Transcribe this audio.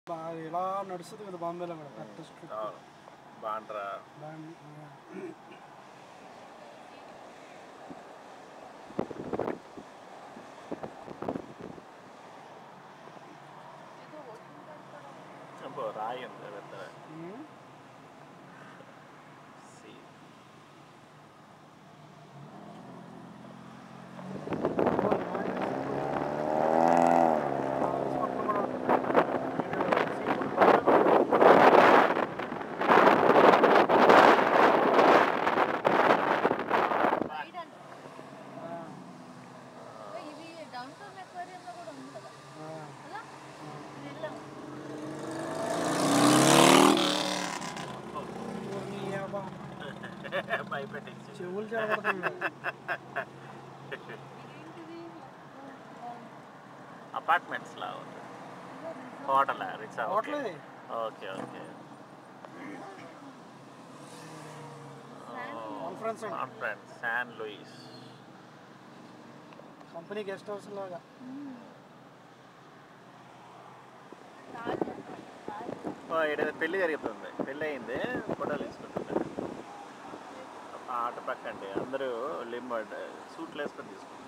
బా- ఇలా నడుస్తుంది కదా బాంబేలో కూడా కరెక్ట్ స్ట్రిప్ అవును బాండ్రా అబ్బో రాయి ఉంది పెద్ద See. రైడ్ అంట ఇది డౌన్ టౌన్ ఎక్వేరియంలో కూడా ఉంది కదా కదా ఇది వెళ్ళాం భయపెట్టించి చెవులు చేపడుతుంది ఇదేంటిది అపార్ట్మెంట్స్ లా ఉంది హోటల్ రిచా అవట్లేదు ఓకే ఓకే కాన్ఫరెన్స్ అండి. Conference San Louis company guest house లాగా తాజ్ అంట తాజ్ ఓ ఇక్కడ పెళ్లి జరుగుతుంది పెళ్ళి అయింది ఫోటోలు తీసుకుంటుంది ఆ ఆట పక్కండి అందరూ లింబ సూట్లు వేసుకొని తీసుకుంటారు